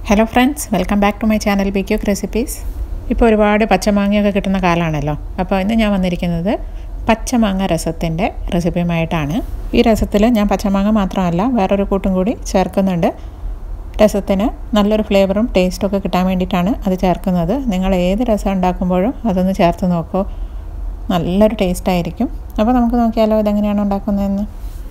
hello friends welcome back to my channel be quick recipes ഇപ്പോൾ ഒരുപാട് പച്ചമാങ്ങയൊക്കെ കിട്ടുന്ന കാലമാണല്ലോ അപ്പോൾ ഇന്ന് ഞാൻ വന്നിരിക്കുന്നത് പച്ചമാങ്ങ രസത്തിൻ്റെ റെസിപ്പിയുമായിട്ടാണ് ഈ രസത്തിൽ ഞാൻ പച്ചമാങ്ങ മാത്രമല്ല വേറൊരു കൂട്ടും കൂടി ചേർക്കുന്നുണ്ട് രസത്തിന് നല്ലൊരു ഫ്ലേവറും ടേസ്റ്റും ഒക്കെ കിട്ടാൻ വേണ്ടിയിട്ടാണ് അത് ചേർക്കുന്നത് നിങ്ങൾ ഏത് രസം ഉണ്ടാക്കുമ്പോഴും അതൊന്ന് ചേർത്ത് നോക്കൂ നല്ലൊരു ടേസ്റ്റ് ആയിരിക്കും അപ്പോൾ നമുക്ക് നോക്കിയാലോ ഇതെങ്ങനെയാണ് ഉണ്ടാക്കുന്നതെന്ന്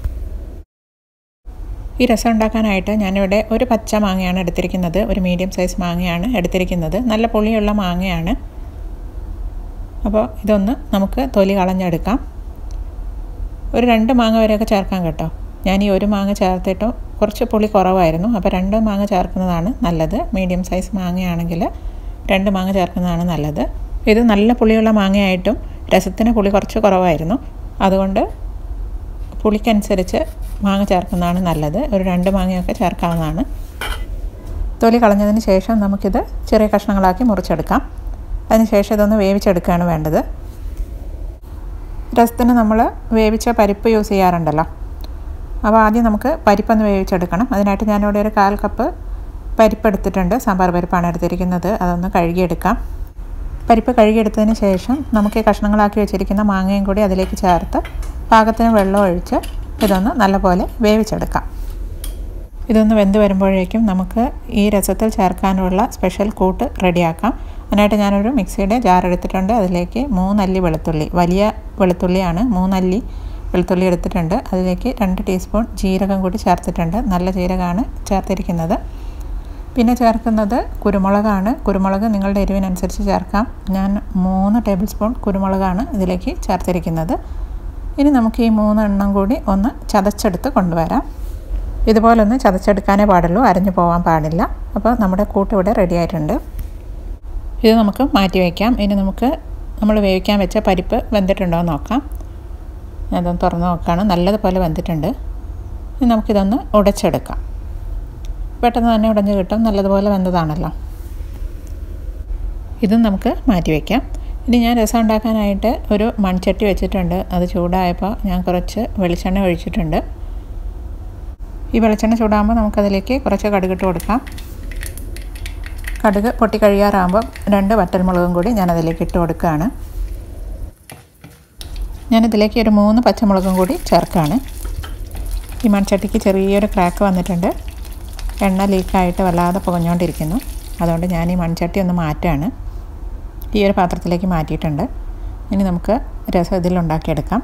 ഈ രസം ഉണ്ടാക്കാനായിട്ട് ഞാനിവിടെ ഒരു പച്ച മാങ്ങയാണ് എടുത്തിരിക്കുന്നത് ഒരു മീഡിയം സൈസ് മാങ്ങയാണ് എടുത്തിരിക്കുന്നത് നല്ല പുളിയുള്ള മാങ്ങയാണ് അപ്പോൾ ഇതൊന്ന് നമുക്ക് തൊലി കളഞ്ഞെടുക്കാം ഒരു രണ്ട് മാങ്ങ വരെയൊക്കെ ചേർക്കാം കേട്ടോ ഞാൻ ഈ ഒരു മാങ്ങ ചേർത്തിട്ട് കുറച്ച് പുളി കുറവായിരുന്നു അപ്പോൾ രണ്ട് മാങ്ങ ചേർക്കുന്നതാണ് നല്ലത് മീഡിയം സൈസ് മാങ്ങയാണെങ്കിൽ രണ്ട് മാങ്ങ ചേർക്കുന്നതാണ് നല്ലത് ഇത് നല്ല പുളിയുള്ള മാങ്ങയായിട്ടും രസത്തിന് പുളി കുറച്ച് കുറവായിരുന്നു അതുകൊണ്ട് പുളിക്കനുസരിച്ച് മാങ്ങ ചേർക്കുന്നതാണ് നല്ലത് ഒരു രണ്ട് മാങ്ങയൊക്കെ ചേർക്കാവുന്നതാണ് തൊലി കളഞ്ഞതിന് ശേഷം നമുക്കിത് ചെറിയ കഷ്ണങ്ങളാക്കി മുറിച്ചെടുക്കാം അതിനുശേഷം ഇതൊന്ന് വേവിച്ചെടുക്കുകയാണ് വേണ്ടത് രസത്തിന് നമ്മൾ വേവിച്ച പരിപ്പ് യൂസ് ചെയ്യാറുണ്ടല്ലോ അപ്പോൾ ആദ്യം നമുക്ക് പരിപ്പൊന്ന് വേവിച്ചെടുക്കണം അതിനായിട്ട് ഞാനിവിടെ ഒരു കാൽ കപ്പ് പരിപ്പ് എടുത്തിട്ടുണ്ട് സാമ്പാർ പരിപ്പാണ് എടുത്തിരിക്കുന്നത് അതൊന്ന് കഴുകിയെടുക്കാം പരിപ്പ് കഴുകിയെടുത്തതിന് ശേഷം നമുക്ക് ഈ കഷ്ണങ്ങളാക്കി വെച്ചിരിക്കുന്ന മാങ്ങയും കൂടി അതിലേക്ക് ചേർത്ത് പാകത്തിന് വെള്ളം ഒഴിച്ച് ഇതൊന്ന് നല്ലപോലെ വേവിച്ചെടുക്കാം ഇതൊന്ന് വെന്ത് വരുമ്പോഴേക്കും നമുക്ക് ഈ രസത്തിൽ ചേർക്കാനുള്ള സ്പെഷ്യൽ കൂട്ട് റെഡിയാക്കാം അതിനായിട്ട് ഞാനൊരു മിക്സിയുടെ ജാർ എടുത്തിട്ടുണ്ട് അതിലേക്ക് മൂന്നല്ലി വെളുത്തുള്ളി വലിയ വെളുത്തുള്ളിയാണ് മൂന്നല്ലി വെളുത്തുള്ളി എടുത്തിട്ടുണ്ട് അതിലേക്ക് രണ്ട് ടീസ്പൂൺ ജീരകം കൂടി ചേർത്തിട്ടുണ്ട് നല്ല ജീരകമാണ് ചേർത്തിരിക്കുന്നത് പിന്നെ ചേർക്കുന്നത് കുരുമുളകാണ് കുരുമുളക് നിങ്ങളുടെ എരിവിനനുസരിച്ച് ചേർക്കാം ഞാൻ മൂന്ന് ടേബിൾ സ്പൂൺ കുരുമുളകാണ് ഇതിലേക്ക് ചേർത്തിരിക്കുന്നത് ഇനി നമുക്ക് ഈ മൂന്നെണ്ണം കൂടി ഒന്ന് ചതച്ചെടുത്ത് കൊണ്ടുവരാം ഇതുപോലെ ഒന്ന് ചതച്ചെടുക്കാനേ പാടുള്ളൂ അരഞ്ഞു പോകാൻ പാടില്ല അപ്പോൾ നമ്മുടെ കൂട്ട് ഇവിടെ റെഡി ആയിട്ടുണ്ട് ഇത് നമുക്ക് മാറ്റി വയ്ക്കാം ഇനി നമുക്ക് നമ്മൾ വേവിക്കാൻ വെച്ച പരിപ്പ് വെന്തിട്ടുണ്ടോ എന്ന് നോക്കാം ഞാനതൊന്ന് തുറന്ന് നോക്കുകയാണ് നല്ലതുപോലെ വെന്തിട്ടുണ്ട് ഇനി നമുക്കിതൊന്ന് ഉടച്ചെടുക്കാം പെട്ടെന്ന് തന്നെ ഉടഞ്ഞ് കിട്ടും നല്ലതുപോലെ വെന്തതാണല്ലോ ഇതും നമുക്ക് മാറ്റി വയ്ക്കാം ഇനി ഞാൻ രസം ഉണ്ടാക്കാനായിട്ട് ഒരു മൺചട്ടി വെച്ചിട്ടുണ്ട് അത് ചൂടായപ്പോൾ ഞാൻ കുറച്ച് വെളിച്ചെണ്ണ ഒഴിച്ചിട്ടുണ്ട് ഈ വെളിച്ചെണ്ണ ചൂടാകുമ്പോൾ നമുക്കതിലേക്ക് കുറച്ച് കടുകിട്ട് കൊടുക്കാം കടുക് പൊട്ടി കഴിയാറാകുമ്പോൾ രണ്ട് വറ്റൽമുളകും കൂടി ഞാൻ അതിലേക്ക് ഇട്ട് കൊടുക്കുകയാണ് ഞാനിതിലേക്ക് ഒരു മൂന്ന് പച്ചമുളകും കൂടി ചേർക്കുകയാണ് ഈ മൺചട്ടിക്ക് ചെറിയൊരു ക്രാക്ക് വന്നിട്ടുണ്ട് എണ്ണ ലീക്കായിട്ട് വല്ലാതെ പുകഞ്ഞുകൊണ്ടിരിക്കുന്നു അതുകൊണ്ട് ഞാൻ ഈ മൺചട്ടി ഒന്ന് മാറ്റുകയാണ് ഈ ഒരു പാത്രത്തിലേക്ക് മാറ്റിയിട്ടുണ്ട് ഇനി നമുക്ക് രസം ഇതിലുണ്ടാക്കിയെടുക്കാം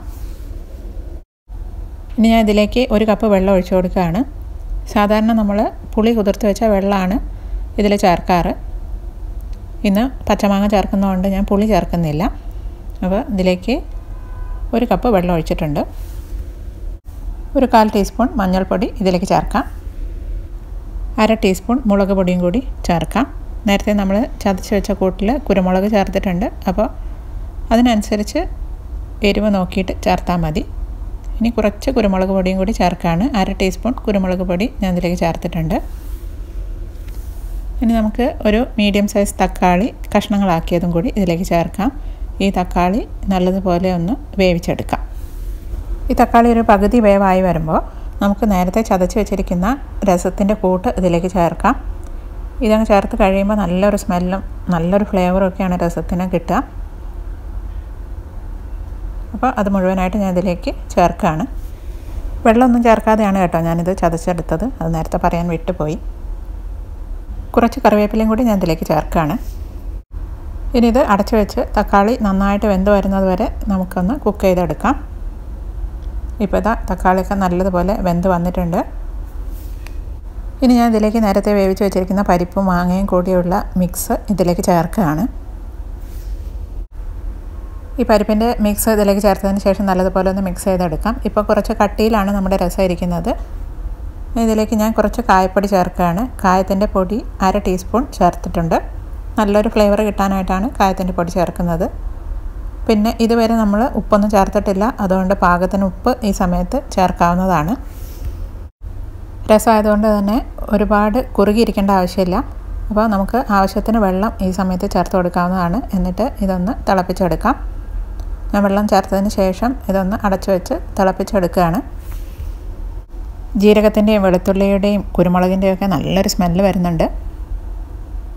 ഇനി ഞാൻ ഇതിലേക്ക് ഒരു കപ്പ് വെള്ളം ഒഴിച്ചു കൊടുക്കുകയാണ് സാധാരണ നമ്മൾ പുളി കുതിർത്ത് വെച്ച വെള്ളമാണ് ഇതിൽ ചേർക്കാറ് ഇന്ന് പച്ചമാങ്ങ ചേർക്കുന്നതുകൊണ്ട് ഞാൻ പുളി ചേർക്കുന്നില്ല അപ്പോൾ ഇതിലേക്ക് ഒരു കപ്പ് വെള്ളം ഒഴിച്ചിട്ടുണ്ട് ഒരു കാൽ ടീസ്പൂൺ മഞ്ഞൾപ്പൊടി ഇതിലേക്ക് ചേർക്കാം അര ടീസ്പൂൺ മുളക് പൊടിയും കൂടി ചേർക്കാം നേരത്തെ നമ്മൾ ചതച്ച് വെച്ച കൂട്ടിൽ കുരുമുളക് ചേർത്തിട്ടുണ്ട് അപ്പോൾ അതിനനുസരിച്ച് എരിവ് നോക്കിയിട്ട് ചേർത്താൽ മതി ഇനി കുറച്ച് കുരുമുളക് പൊടിയും കൂടി ചേർക്കുകയാണ് അര ടീസ്പൂൺ കുരുമുളക് പൊടി ഞാൻ ഇതിലേക്ക് ചേർത്തിട്ടുണ്ട് ഇനി നമുക്ക് ഒരു മീഡിയം സൈസ് തക്കാളി കഷ്ണങ്ങളാക്കിയതും കൂടി ഇതിലേക്ക് ചേർക്കാം ഈ തക്കാളി നല്ലതുപോലെ ഒന്ന് വേവിച്ചെടുക്കാം ഈ തക്കാളി ഒരു പകുതി വേവായി വരുമ്പോൾ നമുക്ക് നേരത്തെ ചതച്ച് വെച്ചിരിക്കുന്ന രസത്തിൻ്റെ കൂട്ട് ഇതിലേക്ക് ചേർക്കാം ഇതങ്ങ് ചേർത്ത് കഴിയുമ്പോൾ നല്ലൊരു സ്മെല്ലും നല്ലൊരു ഫ്ലേവറും ഒക്കെയാണ് രസത്തിന് കിട്ടുക അപ്പോൾ അത് മുഴുവനായിട്ട് ഞാൻ ഇതിലേക്ക് ചേർക്കുകയാണ് വെള്ളമൊന്നും ചേർക്കാതെയാണ് കേട്ടോ ഞാനിത് ചതച്ചെടുത്തത് അത് നേരത്തെ പറയാൻ വിട്ടുപോയി കുറച്ച് കറിവേപ്പിലയും കൂടി ഞാൻ ഇതിലേക്ക് ചേർക്കുകയാണ് ഇനി ഇത് അടച്ചു വെച്ച് തക്കാളി നന്നായിട്ട് വെന്ത് വരുന്നത് വരെ നമുക്കൊന്ന് കുക്ക് ചെയ്തെടുക്കാം ഇപ്പോൾ ഇതാ തക്കാളിയൊക്കെ നല്ലതുപോലെ വെന്ത് വന്നിട്ടുണ്ട് ഇനി ഞാൻ ഇതിലേക്ക് നേരത്തെ വേവിച്ച് വെച്ചിരിക്കുന്ന പരിപ്പും മാങ്ങയും കൂടിയുള്ള മിക്സ് ഇതിലേക്ക് ചേർക്കുകയാണ് ഈ പരിപ്പിൻ്റെ മിക്സ് ഇതിലേക്ക് ചേർത്തതിന് ശേഷം നല്ലതുപോലെ ഒന്ന് മിക്സ് ചെയ്തെടുക്കാം ഇപ്പോൾ കുറച്ച് കട്ടിയിലാണ് നമ്മുടെ രസം ഇരിക്കുന്നത് ഇതിലേക്ക് ഞാൻ കുറച്ച് കായപ്പൊടി ചേർക്കുകയാണ് കായത്തിൻ്റെ പൊടി അര ടീസ്പൂൺ ചേർത്തിട്ടുണ്ട് നല്ലൊരു ഫ്ലേവർ കിട്ടാനായിട്ടാണ് കായത്തിൻ്റെ പൊടി ചേർക്കുന്നത് പിന്നെ ഇതുവരെ നമ്മൾ ഉപ്പൊന്നും ചേർത്തിട്ടില്ല അതുകൊണ്ട് പാകത്തിന് ഉപ്പ് ഈ സമയത്ത് ചേർക്കാവുന്നതാണ് രസമായതുകൊണ്ട് തന്നെ ഒരുപാട് കുറുകിയിരിക്കേണ്ട ആവശ്യമില്ല അപ്പോൾ നമുക്ക് ആവശ്യത്തിന് വെള്ളം ഈ സമയത്ത് ചേർത്ത് കൊടുക്കാവുന്നതാണ് എന്നിട്ട് ഇതൊന്ന് തിളപ്പിച്ചെടുക്കാം ഞാൻ വെള്ളം ചേർത്തതിന് ശേഷം ഇതൊന്ന് അടച്ചു വെച്ച് തിളപ്പിച്ചെടുക്കുകയാണ് ജീരകത്തിൻ്റെയും വെളുത്തുള്ളിയുടെയും കുരുമുളകിൻ്റെയും ഒക്കെ നല്ലൊരു സ്മെല്ല് വരുന്നുണ്ട്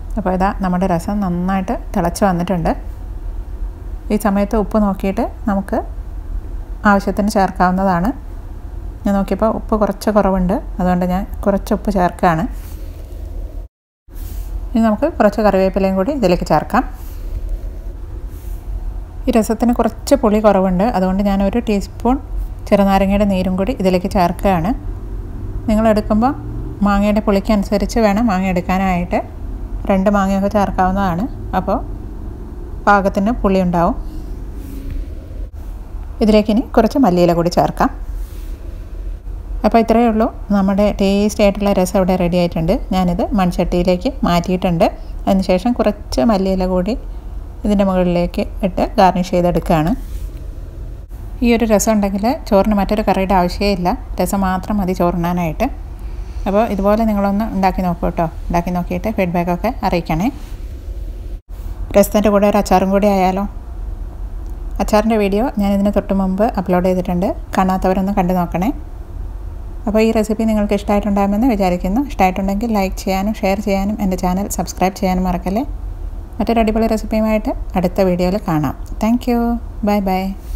അപ്പോൾ ഇതാ നമ്മുടെ രസം നന്നായിട്ട് തിളച്ച് വന്നിട്ടുണ്ട് ഈ സമയത്ത് ഉപ്പ് നോക്കിയിട്ട് നമുക്ക് ആവശ്യത്തിന് ചേർക്കാവുന്നതാണ് ഞാൻ നോക്കിയപ്പോൾ ഉപ്പ് കുറച്ച് കുറവുണ്ട് അതുകൊണ്ട് ഞാൻ കുറച്ച് ഉപ്പ് ചേർക്കുകയാണ് ഇനി നമുക്ക് കുറച്ച് കറിവേപ്പിലയും കൂടി ഇതിലേക്ക് ചേർക്കാം ഈ രസത്തിന് കുറച്ച് പുളി കുറവുണ്ട് അതുകൊണ്ട് ഞാൻ ഒരു ടീസ്പൂൺ ചെറുനാരങ്ങയുടെ നീരും കൂടി ഇതിലേക്ക് ചേർക്കുകയാണ് നിങ്ങൾ എടുക്കുമ്പോൾ മാങ്ങയുടെ പുളിക്കനുസരിച്ച് വേണം മാങ്ങ എടുക്കാനായിട്ട് രണ്ട് മാങ്ങയൊക്കെ ചേർക്കാവുന്നതാണ് അപ്പോൾ പാകത്തിന് പുളി ഉണ്ടാവും ഇതിലേക്ക് ഇനി കുറച്ച് മല്ലിയില കൂടി ചേർക്കാം അപ്പോൾ ഇത്രയേ ഉള്ളൂ നമ്മുടെ ടേസ്റ്റി ആയിട്ടുള്ള രസം ഇവിടെ റെഡി ആയിട്ടുണ്ട് ഞാനിത് മൺചട്ടിയിലേക്ക് മാറ്റിയിട്ടുണ്ട് അതിനുശേഷം കുറച്ച് മല്ലിയില കൂടി ഇതിൻ്റെ മുകളിലേക്ക് ഇട്ട് ഗാർണിഷ് ചെയ്തെടുക്കുകയാണ് ഈ ഒരു രസം ഉണ്ടെങ്കിൽ ചോറിന് മറ്റൊരു കറിയുടെ ആവശ്യമേ ഇല്ല രസം മാത്രം മതി ചോറിനാനായിട്ട് അപ്പോൾ ഇതുപോലെ നിങ്ങളൊന്ന് ഉണ്ടാക്കി നോക്കൂ കേട്ടോ ഉണ്ടാക്കി നോക്കിയിട്ട് ഫീഡ്ബാക്കൊക്കെ അറിയിക്കണേ രസത്തിൻ്റെ കൂടെ ഒരു അച്ചാറും കൂടി ആയാലോ അച്ചാറിൻ്റെ വീഡിയോ ഞാൻ ഇതിന് തൊട്ട് മുമ്പ് അപ്ലോഡ് ചെയ്തിട്ടുണ്ട് കാണാത്തവരൊന്ന് കണ്ടു നോക്കണേ അപ്പോൾ ഈ റെസിപ്പി നിങ്ങൾക്ക് ഇഷ്ടമായിട്ടുണ്ടാകുമെന്ന് വിചാരിക്കുന്നു ഇഷ്ടമായിട്ടുണ്ടെങ്കിൽ ലൈക്ക് ചെയ്യാനും ഷെയർ ചെയ്യാനും എൻ്റെ ചാനൽ സബ്സ്ക്രൈബ് ചെയ്യാനും മറക്കല്ലേ മറ്റൊരു അടിപൊളി റെസിപ്പിയുമായിട്ട് അടുത്ത വീഡിയോയിൽ കാണാം താങ്ക് യു ബൈ ബൈ